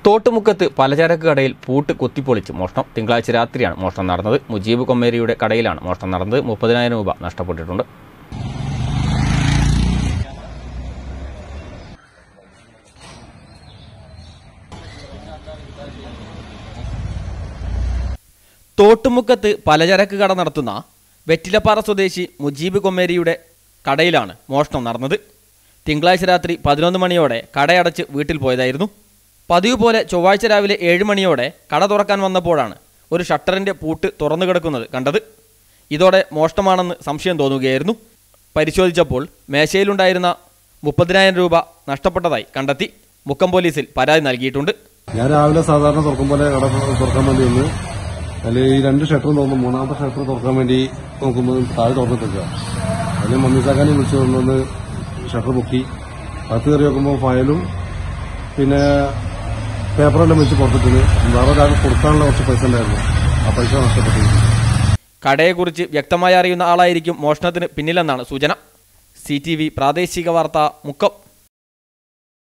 തോട്ടുമുക്കത്ത് പലചരക്ക് കടയിൽ പൂട്ട് കുത്തിപ്പൊളിച്ച് മോഷണം തിങ്കളാഴ്ച രാത്രിയാണ് മോഷണം നടന്നത് മുജീബ് കൊമ്മേരിയുടെ കടയിലാണ് മോഷണം നടന്നത് മുപ്പതിനായിരം രൂപ നഷ്ടപ്പെട്ടിട്ടുണ്ട് തോട്ടുമുക്കത്ത് പലചരക്ക് കട നടത്തുന്ന വെറ്റിലപ്പാറ സ്വദേശി മുജീബ് കൊമ്മേരിയുടെ കടയിലാണ് മോഷണം നടന്നത് തിങ്കളാഴ്ച രാത്രി പതിനൊന്ന് മണിയോടെ കടയടച്ച് വീട്ടിൽ പോയതായിരുന്നു പതിവ് പോലെ ചൊവ്വാഴ്ച രാവിലെ ഏഴ് മണിയോടെ കട തുറക്കാൻ വന്നപ്പോഴാണ് ഒരു ഷട്ടറിന്റെ പൂട്ട് തുറന്നു കിടക്കുന്നത് കണ്ടത് ഇതോടെ മോഷണമാണെന്ന് സംശയം തോന്നുകയായിരുന്നു പരിശോധിച്ചപ്പോൾ മേശയിലുണ്ടായിരുന്ന മുപ്പതിനായിരം രൂപ നഷ്ടപ്പെട്ടതായി കണ്ടെത്തി മുക്കം പോലീസിൽ പരാതി നൽകിയിട്ടുണ്ട് ഞാൻ രാവിലെ സാധാരണ തുറക്കും പോലെ കട തുറക്കാൻ വേണ്ടി വന്ന് അതിൽ ഈ രണ്ട് ഷട്ടർ തുറന്നു മൂന്നാമത്തെ ഷട്ടർ തുറക്കാൻ വേണ്ടി നോക്കുമ്പോൾ താഴെ തുറന്നിട്ടില്ല അതിൽ മമ്മിസാക്കാനെ വിളിച്ചു കൊണ്ടുവന്ന് ഷട്ടർ പൊക്കി അകത്ത് കയറി നോക്കുമ്പോൾ ഫയലും പിന്നെ പേപ്പറെല്ലാം വെച്ച് പുറത്തിട്ടുണ്ട് വേറെ ഒരാൾക്ക് കൊടുക്കാനുള്ള കുറച്ച് പൈസ ഉണ്ടായിരുന്നു ആ പൈസ നഷ്ടപ്പെട്ടിരിക്കുന്നു കടയെക്കുറിച്ച് വ്യക്തമായി അറിയുന്ന ആളായിരിക്കും മോഷണത്തിന് പിന്നിലെന്നാണ് സൂചന സി പ്രാദേശിക വാർത്ത മുക്കം